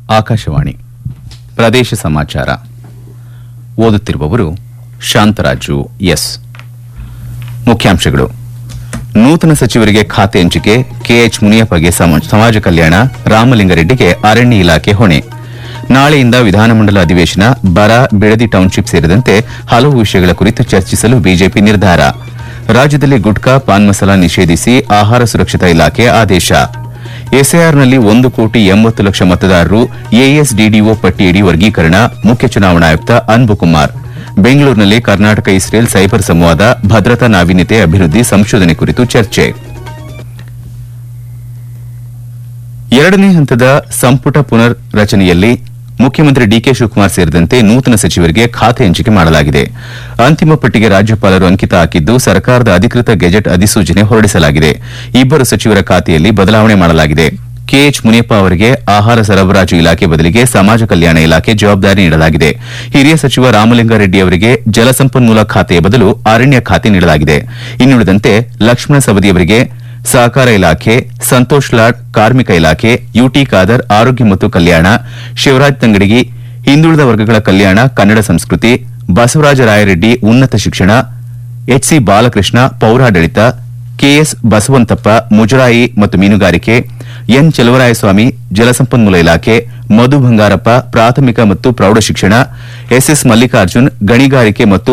ಆಕಾಶವಾಣಿ ಪ್ರದೇಶ ಸಮಾಚಾರ ಓದುತ್ತಿರುವವರು ಶಾಂತರಾಜು ಎಸ್ ಮುಖ್ಯಾಂಶಗಳು ನೂತನ ಸಚಿವರಿಗೆ ಖಾತೆ ಹಂಚಿಕೆ ಕೆಎಚ್ ಮುನಿಯಪ್ಪಗೆ ಸಮ- ಸಮಾಜ ಕಲ್ಯಾಣ ರಾಮಲಿಂಗಾರೆಡ್ಡಿಗೆ ಅರಣ್ಯ ಇಲಾಖೆ ಹೊಣೆ ನಾಳೆಯಿಂದ ವಿಧಾನಮಂಡಲ ಅಧಿವೇಶನ ಬರ ಬಿಡದಿ ಟೌನ್ಶಿಪ್ ಸೇರಿದಂತೆ ಹಲವು ವಿಷಯಗಳ ಕುರಿತು ಚರ್ಚಿಸಲು ಬಿಜೆಪಿ ನಿರ್ಧಾರ ರಾಜ್ಯದಲ್ಲಿ ಗುಟ್ಕಾ ಪಾನ್ ಮಸಾಲ ನಿಷೇಧಿಸಿ ಆಹಾರ ಸುರಕ್ಷತಾ ಇಲಾಖೆ ಆದೇಶ ಎಸ್ಐಆರ್ನಲ್ಲಿ ಒಂದು ಕೋಟಿ ಎಂಬತ್ತು ಲಕ್ಷ ಮತದಾರರು ಎಎಸ್ಡಿಡಿಒ ಪಟ್ಟಿಯಡಿ ವರ್ಗೀಕರಣ ಮುಖ್ಯ ಚುನಾವಣಾ ಆಯುಕ್ತ ಅನ್ಬುಕುಮಾರ್ ಬೆಂಗಳೂರಿನಲ್ಲಿ ಕರ್ನಾಟಕ ಇಸ್ರೇಲ್ ಸೈಬರ್ ಸಂವಾದ ಭದ್ರತಾ ನಾವೀನ್ಯತೆ ಅಭಿವೃದ್ಧಿ ಸಂಶೋಧನೆ ಕುರಿತು ಚರ್ಚೆ ಎರಡನೇ ಹಂತದ ಸಂಪುಟ ಪುನರ್ ರಚನೆಯಲ್ಲಿ ಮುಖ್ಯಮಂತ್ರಿ ಡಿಕೆ ಶಿವಕುಮಾರ್ ಸೇರಿದಂತೆ ನೂತನ ಸಚಿವರಿಗೆ ಖಾತೆ ಹಂಚಿಕೆ ಮಾಡಲಾಗಿದೆ ಅಂತಿಮ ಪಟ್ಟಿಗೆ ರಾಜ್ಯಪಾಲರು ಅಂಕಿತ ಹಾಕಿದ್ದು ಸರ್ಕಾರದ ಅಧಿಕೃತ ಗೆಜೆಟ್ ಅಧಿಸೂಚನೆ ಹೊರಡಿಸಲಾಗಿದೆ ಇಬ್ಬರು ಸಚಿವರ ಖಾತೆಯಲ್ಲಿ ಬದಲಾವಣೆ ಮಾಡಲಾಗಿದೆ ಕೆಎಚ್ ಮುನಿಯಪ್ಪ ಅವರಿಗೆ ಆಹಾರ ಸರಬರಾಜು ಇಲಾಖೆ ಬದಲಿಗೆ ಸಮಾಜ ಕಲ್ಯಾಣ ಇಲಾಖೆ ಜವಾಬ್ದಾರಿ ನೀಡಲಾಗಿದೆ ಹಿರಿಯ ಸಚಿವ ರಾಮಲಿಂಗಾರೆಡ್ಡಿ ಅವರಿಗೆ ಜಲಸಂಪನ್ಮೂಲ ಖಾತೆಯ ಬದಲು ಅರಣ್ಯ ಖಾತೆ ನೀಡಲಾಗಿದೆ ಇನ್ನುಳಿದಂತೆ ಲಕ್ಷ್ಮಣ ಸವದಿಯವರಿಗೆ ಸಹಕಾರ ಇಲಾಖೆ ಸಂತೋಷ್ ಲಾಡ್ ಕಾರ್ಮಿಕ ಇಲಾಖೆ ಯುಟಿ ಖಾದರ್ ಆರೋಗ್ಯ ಮತ್ತು ಕಲ್ಯಾಣ ಶಿವರಾಜ್ ತಂಗಡಗಿ ಹಿಂದುಳಿದ ವರ್ಗಗಳ ಕಲ್ಯಾಣ ಕನ್ನಡ ಸಂಸ್ಕೃತಿ ಬಸವರಾಜ ರಾಯರೆಡ್ಡಿ ಉನ್ನತ ಶಿಕ್ಷಣ ಎಚ್ಸಿ ಬಾಲಕೃಷ್ಣ ಪೌರಾಡಳಿತ ಕೆಎಸ್ ಬಸವಂತಪ್ಪ ಮುಜರಾಯಿ ಮತ್ತು ಮೀನುಗಾರಿಕೆ ಎನ್ ಚಲವರಾಯಸ್ವಾಮಿ ಜಲಸಂಪನ್ಮೂಲ ಇಲಾಖೆ ಮಧು ಬಂಗಾರಪ್ಪ ಪ್ರಾಥಮಿಕ ಮತ್ತು ಪ್ರೌಢ ಶಿಕ್ಷಣ ಎಸ್ಎಸ್ ಮಲ್ಲಿಕಾರ್ಜುನ್ ಗಣಿಗಾರಿಕೆ ಮತ್ತು